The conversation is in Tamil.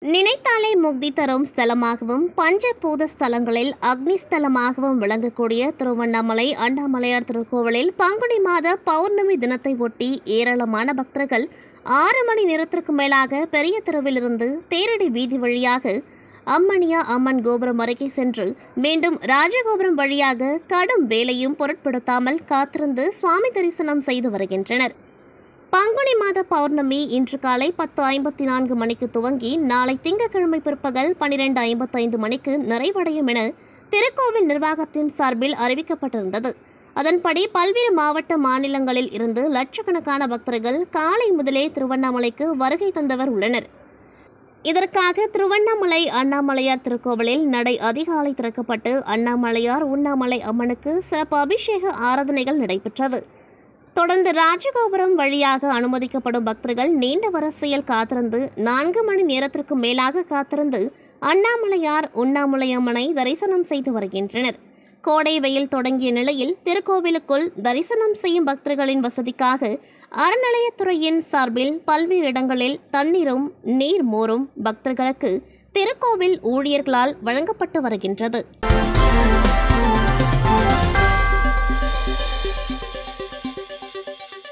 நினைத்தாலே முக்தி தரும் ஸ்தலமாகவும் பஞ்சபூத ஸ்தலங்களில் அக்னி ஸ்தலமாகவும் விளங்கக்கூடிய திருவண்ணாமலை அண்ணாமலையார் திருக்கோவிலில் பங்குனி மாத பௌர்ணமி தினத்தை ஒட்டி ஏராளமான பக்தர்கள் ஆறு மணி நேரத்திற்கு மேலாக பெரிய தெருவிலிருந்து தேரடி வீதி வழியாக அம்மணியா அம்மன் கோபுரம் அருகே சென்று மீண்டும் ராஜகோபுரம் வழியாக கடும் வேலையும் பொருட்படுத்தாமல் காத்திருந்து சுவாமி தரிசனம் செய்து வருகின்றனர் பங்குனி மாத பௌர்ணமி இன்று காலை பத்து ஐம்பத்தி நான்கு மணிக்கு துவங்கி நாளை திங்கட்கிழமை பிற்பகல் பனிரெண்டு ஐம்பத்தைந்து மணிக்கு நிறைவடையும் என திருக்கோவில் நிர்வாகத்தின் சார்பில் அறிவிக்கப்பட்டிருந்தது அதன்படி பல்வேறு மாவட்ட மாநிலங்களில் இருந்து லட்சக்கணக்கான பக்தர்கள் காலை முதலே திருவண்ணாமலைக்கு வருகை தந்தவர் உள்ளனர் இதற்காக திருவண்ணாமலை அண்ணாமலையார் திருக்கோவிலில் நடை அதிகாலை திறக்கப்பட்டு அண்ணாமலையார் உண்ணாமலை அம்மனுக்கு சிறப்பு அபிஷேக ஆராதனைகள் நடைபெற்றது தொடர்ந்து ராஜகோபுரம் வழியாக அனுமதிக்கப்படும் பக்தர்கள் நீண்ட வரிசையில் காத்திருந்து நான்கு மணி நேரத்திற்கு மேலாக காத்திருந்து அண்ணாமலையார் உண்ணாமலையம்மனை தரிசனம் செய்து வருகின்றனர் கோடை வெயில் தொடங்கிய நிலையில் திருக்கோவிலுக்குள் தரிசனம் செய்யும் பக்தர்களின் வசதிக்காக அறநிலையத்துறையின் சார்பில் பல்வேறு இடங்களில் தண்ணீரும் நீர் மோரும் பக்தர்களுக்கு திருக்கோவில் ஊழியர்களால் வழங்கப்பட்டு வருகின்றது